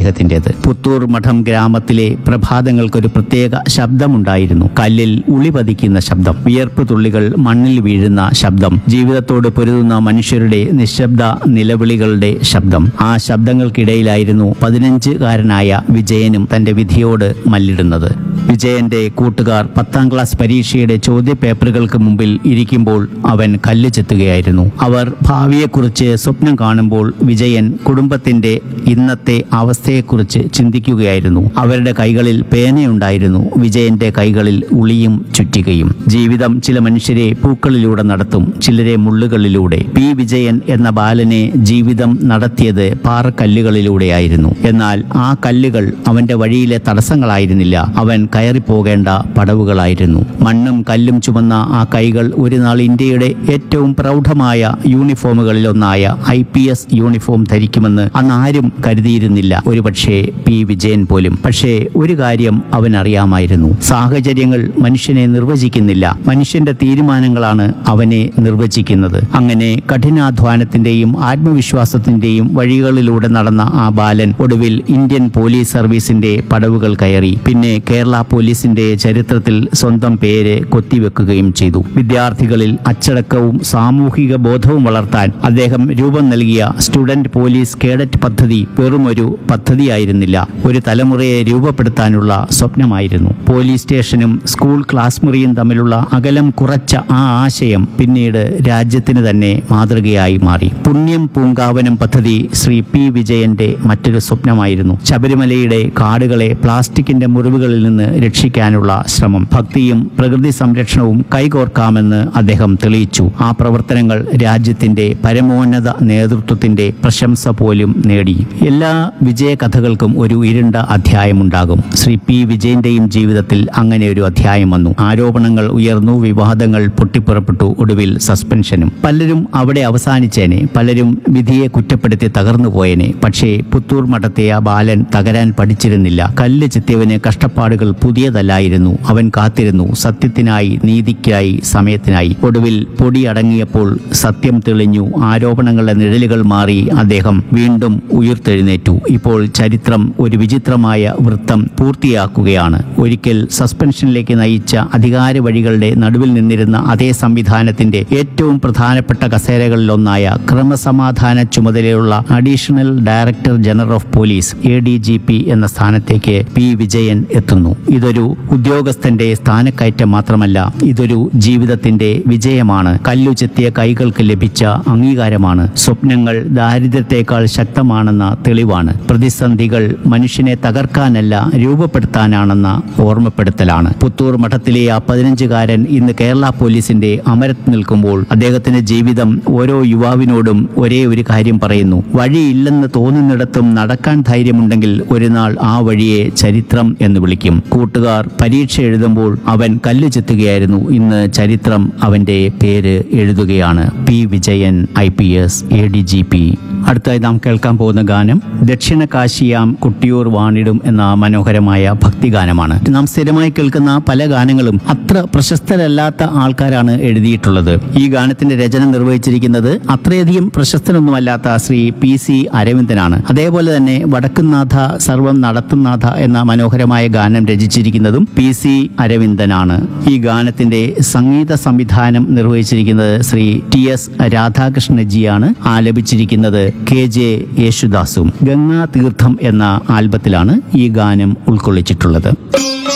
അദ്ദേഹത്തിൻ്റെത് പുത്തൂർ മഠം ഗ്രാമത്തിലെ പ്രഭാതങ്ങൾക്കൊരു പ്രത്യേക ശബ്ദമുണ്ടായിരുന്നു കല്ലിൽ ഉളി പതിക്കുന്ന ശബ്ദം വിയർപ്പ് തുള്ളികൾ മണ്ണിൽ വീഴുന്ന ശബ്ദം ജീവിതത്തോട് പൊരുതുന്ന മനുഷ്യരുടെ നിശബ്ദ നിലവിളികളുടെ ശബ്ദം ആ ശബ്ദങ്ങൾക്കിടയിലായിരുന്നു പതിനഞ്ചുകാരനായ വിജയനും തന്റെ വിധിയോട് മല്ലിടുന്നത് വിജയന്റെ കൂട്ടുകാർ പത്താം ക്ലാസ് പരീക്ഷയുടെ ചോദ്യപേപ്പറുകൾക്ക് മുമ്പിൽ ഇരിക്കുമ്പോൾ അവൻ കല്ല് ചെത്തുകയായിരുന്നു അവർ ഭാവിയെക്കുറിച്ച് സ്വപ്നം കാണുമ്പോൾ വിജയൻ കുടുംബത്തിന്റെ ഇന്നത്തെ അവസ്ഥയെക്കുറിച്ച് ചിന്തിക്കുകയായിരുന്നു അവരുടെ കൈകളിൽ പേനയുണ്ടായിരുന്നു വിജയന്റെ കൈകളിൽ ഉളിയും ചുറ്റികയും ജീവിതം ചില മനുഷ്യരെ പൂക്കളിലൂടെ നടത്തും ചിലരെ മുള്ളുകളിലൂടെ പി വിജയൻ എന്ന ബാലനെ ജീവിതം നടത്തിയത് പാറക്കല്ലുകളിലൂടെയായിരുന്നു എന്നാൽ ആ കല്ലുകൾ അവന്റെ വഴിയിലെ തടസ്സങ്ങളായിരുന്നില്ല അവൻ കയറിപ്പോകേണ്ട പടവുകളായിരുന്നു മണ്ണും കല്ലും ചുമന്ന ആ കൈകൾ ഒരു നാൾ ഇന്ത്യയുടെ ഏറ്റവും പ്രൗഢമായ യൂണിഫോമുകളിലൊന്നായ ഐ പി എസ് യൂണിഫോം ധരിക്കുമെന്ന് അന്ന് ആരും കരുതിയിരുന്നില്ല ഒരുപക്ഷെ പി വിജയൻ പോലും പക്ഷേ ഒരു കാര്യം അവൻ അറിയാമായിരുന്നു സാഹചര്യങ്ങൾ മനുഷ്യനെ നിർവചിക്കുന്നില്ല മനുഷ്യന്റെ തീരുമാനങ്ങളാണ് അവനെ നിർവചിക്കുന്നത് അങ്ങനെ കഠിനാധ്വാനത്തിന്റെയും ആത്മവിശ്വാസത്തിന്റെയും വഴികളിലൂടെ നടന്ന ആ ബാലൻ ഒടുവിൽ ഇന്ത്യൻ പോലീസ് സർവീസിന്റെ പടവുകൾ കയറി പിന്നെ കേരള പോലീസിന്റെ ചരിത്രത്തിൽ സ്വന്തം പേര് കൊത്തിവെക്കുകയും ചെയ്തു വിദ്യാർത്ഥികളിൽ അച്ചടക്കവും സാമൂഹിക ബോധവും വളർത്താൻ അദ്ദേഹം രൂപം നൽകിയ സ്റ്റുഡന്റ് പോലീസ് കേഡറ്റ് പദ്ധതി വെറുമൊരു പദ്ധതിയായിരുന്നില്ല ഒരു തലമുറയെ രൂപപ്പെടുത്താനുള്ള സ്വപ്നമായിരുന്നു പോലീസ് സ്റ്റേഷനും സ്കൂൾ ക്ലാസ് മുറിയും തമ്മിലുള്ള അകലം കുറച്ച ആ ആശയം പിന്നീട് രാജ്യത്തിന് തന്നെ മാതൃകയായി മാറി പുണ്യം പൂങ്കാവനം പദ്ധതി ശ്രീ പി വിജയന്റെ മറ്റൊരു സ്വപ്നമായിരുന്നു ശബരിമലയുടെ കാടുകളെ പ്ലാസ്റ്റിക്കിന്റെ മുറിവുകളിൽ നിന്ന് രക്ഷിക്കാനുള്ള ശ്രമം ഭക്തിയും പ്രകൃതി സംരക്ഷണവും കൈകോർക്കാമെന്ന് അദ്ദേഹം തെളിയിച്ചു ആ പ്രവർത്തനങ്ങൾ രാജ്യത്തിന്റെ പരമോന്നത നേതൃത്വത്തിന്റെ പ്രശംസ പോലും നേടി എല്ലാ വിജയകഥകൾക്കും ഒരു ഇരുണ്ട അധ്യായമുണ്ടാകും ശ്രീ പി വിജയന്റെയും ജീവിതത്തിൽ അങ്ങനെ ഒരു അധ്യായം വന്നു ആരോപണങ്ങൾ ഉയർന്നു വിവാദങ്ങൾ പൊട്ടിപ്പുറപ്പെട്ടു ഒടുവിൽ സസ്പെൻഷനും പലരും അവിടെ അവസാനിച്ചേനെ പലരും വിധിയെ കുറ്റപ്പെടുത്തി തകർന്നു പോയേനെ പക്ഷേ പുത്തൂർ മഠത്തെ ആ ബാലൻ തകരാൻ പഠിച്ചിരുന്നില്ല കല്ല് ചെത്തിയവന് കഷ്ടപ്പാടുകൾ പുതിയതല്ലായിരുന്നു അവൻ കാത്തിരുന്നു സത്യത്തിനായി നീതിക്കായി സമയത്തിനായി ഒടുവിൽ പൊടി അടങ്ങിയപ്പോൾ സത്യം തെളിഞ്ഞു ആരോപണങ്ങളുടെ നിഴലുകൾ മാറി അദ്ദേഹം വീണ്ടും ഉയർത്തെഴുന്നേറ്റു ഇപ്പോൾ ചരിത്രം ഒരു വിചിത്രമായ വൃത്തം പൂർത്തിയാക്കുകയാണ് ഒരിക്കൽ സസ്പെൻഷനിലേക്ക് നയിച്ച അധികാര വഴികളുടെ നടുവിൽ നിന്നിരുന്ന അതേ സംവിധാനത്തിന്റെ ഏറ്റവും പ്രധാനപ്പെട്ട കസേരകളിലൊന്നായ ക്രമസമാധാന ചുമതലയുള്ള additional director general of police A D G P എന്ന സ്ഥാനത്തേക്ക് പി വിജയൻ എത്തുന്നു ഇതൊരു ഉദ്യോഗസ്ഥന്റെ സ്ഥാനക്കയറ്റം മാത്രമല്ല ഇതൊരു ജീവിതത്തിന്റെ വിജയമാണ് കല്ലു ചെത്തിയ കൈകൾക്ക് ലഭിച്ച അംഗീകാരമാണ് സ്വപ്നങ്ങൾ ദാരിദ്ര്യത്തെക്കാൾ ശക്തമാണെന്ന തെളിവാണ് പ്രതിസന്ധികൾ മനുഷ്യനെ തകർക്കാനല്ല രൂപപ്പെടുത്താനാണെന്ന ഓർമ്മപ്പെടുത്തലാണ് പുത്തൂർ മഠത്തിലെ ആ പതിനഞ്ചുകാരൻ ഇന്ന് കേരള പോലീസിന്റെ അമരത്ത് നിൽക്കുമ്പോൾ അദ്ദേഹത്തിന്റെ ജീവിതം ഓരോ യുവാവിനോടും ഒരേ ഒരു കാര്യം പറയുന്നു വഴിയില്ലെന്ന് തോന്നുന്നിടത്തും നടക്കാൻ ധൈര്യമുണ്ടെങ്കിൽ ഒരു നാൾ ആ വഴിയെ ചരിത്രം എന്ന് വിളിക്കും കൂട്ടുകാർ പരീക്ഷ എഴുതുമ്പോൾ അവൻ കല്ല് ചെത്തുകയായിരുന്നു ഇന്ന് ചരിത്രം അവന്റെ പേര് എഴുതുകയാണ് P Vijayan I P S A D G P അടുത്തായി നാം കേൾക്കാൻ പോകുന്ന ഗാനം ദക്ഷിണ കാശിയാം കുട്ടിയൂർ വാണിടും എന്ന മനോഹരമായ ഭക്തിഗാനമാണ് നാം സ്ഥിരമായി കേൾക്കുന്ന പല ഗാനങ്ങളും അത്ര പ്രശസ്തരല്ലാത്ത ആൾക്കാരാണ് എഴുതിയിട്ടുള്ളത് ഈ ഗാനത്തിന്റെ രചന നിർവഹിച്ചിരിക്കുന്നത് അത്രയധികം പ്രശസ്തനൊന്നുമല്ലാത്ത ശ്രീ പി സി അരവിന്ദനാണ് അതേപോലെ തന്നെ വടക്കുന്നാഥ സർവം നടത്തുന്നാഥ എന്ന മനോഹരമായ ഗാനം രചിച്ചിരിക്കുന്നതും പി സി അരവിന്ദനാണ് ഈ ഗാനത്തിന്റെ സംഗീത സംവിധാനം നിർവഹിച്ചിരിക്കുന്നത് ശ്രീ ടി എസ് രാധാകൃഷ്ണജിയാണ് ആലപിച്ചിരിക്കുന്നത് കെ ജെ യേശുദാസും ഗംഗാ തീർത്ഥം എന്ന ആൽബത്തിലാണ് ഈ ഗാനം ഉൾക്കൊള്ളിച്ചിട്ടുള്ളത്